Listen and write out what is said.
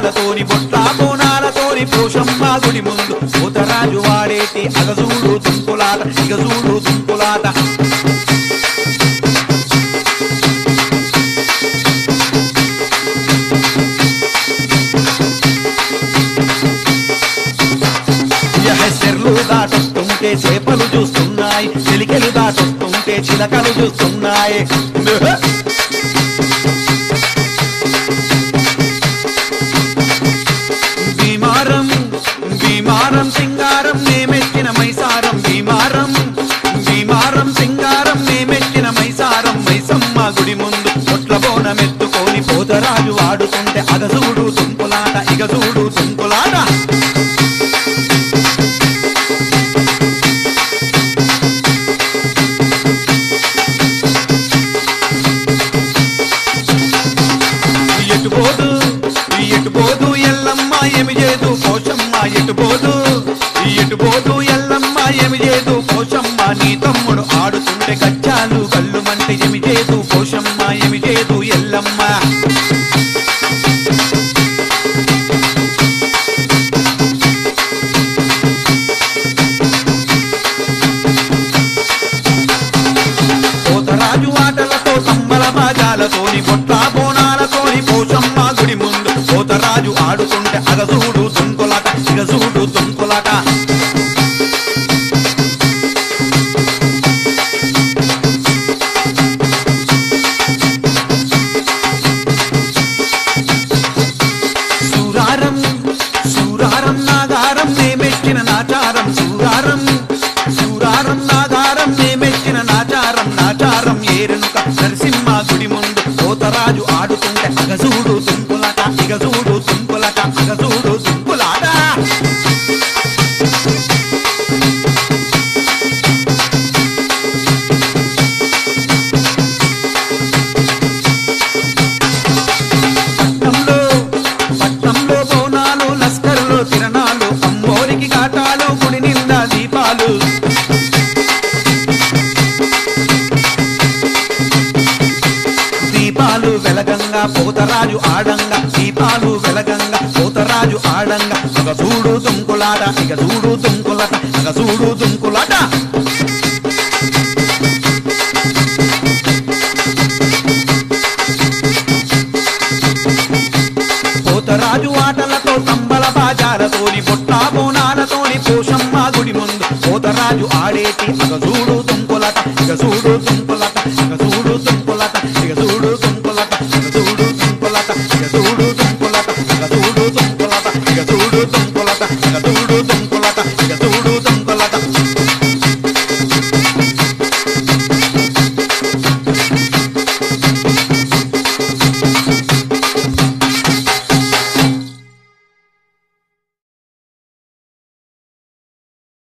బాజాలతోని బొట్ల బోనాలతోని పోషమ్మ గుడి ముందు పోతరాజు వాడేటి అగజూడు దుంపులాట ఇగజూడు దుంపులాట ఎహెసెర్లు దాటొస్తుంటే చేపలు చూస్తున్నాయి చిలికెలు దాటొస్తుంటే చిలకలు చూస్తున్నాయి భీమారం భీమారం సింగారం నేమెత్తిన మైసారం భీమారం భీమారం సింగారం నేమెత్తిన మైసారం మైసమ్మ గుడి ముందు పొట్ల బోనమెత్తుకొని పోతరాజు ఆడుతుంటే అగసూడు తుంపులాట ఇగసూడు తుంపులాట ఎటుపోదు ఎటుపోదు ఎల్లమ్మ ఏమి చేదు పోషమ్మ ఎటుపోదు ఎటుపోదు ఎల్లమ్మ ఏమి చేదు పోషమ్మ నీ తమ్ముడు ఆడుతుంటే గచ్చాలు కళ్ళు మంటే ఏమి చేదు పోషమ్మ ఏమి చేదు ఎల్లమ్మ పోతరాజు ఆటలతో సంబల బాజాలతోని బొట్ల బోనాలతోని పోషమ్మ గుడి ముందు పోతరాజు ఆడుతుంటే అగసూడు తుంకులాట ఇగసూడు తుంకులాట సూరారం సూరారం నాగారం నేమెచ్చిన నాచారం సూరారం సూరారం నాగారం నేమెచ్చిన నాచారం నాచారం ఏరెనుక నరసింహ గుడి ముందు పోతరాజు ఆడుతుంటే అగసూడు తుంపులాట ఇగసూడు తుంపులాట అగసూడు తుంపులాట పట్నంలో పట్నంలో బోనాలు లస్కర్లో తిరణాలు అమ్మోరికి కాటాలు గుడి నిండా దీపాలు దీపాలు వెలగంగా పోతరాజు ఆడంగా దీపాలు వెలగంగా పోతరాజు ఆడంగా ఒక చూడు దుంకులాట ఇక చూడు దుంకులాట ఇక చూడు దుంకులాట పోతరాజు ఆటలతో సంబల బాజాలతోని బొట్ట బోనాలతోని పోషమ్మ గుడి ముందు పోతరాజు ఆడేటి ఇక చూడు తుంపులట ఇక చూడు తుంపులట ఇక చూడు తుంపులట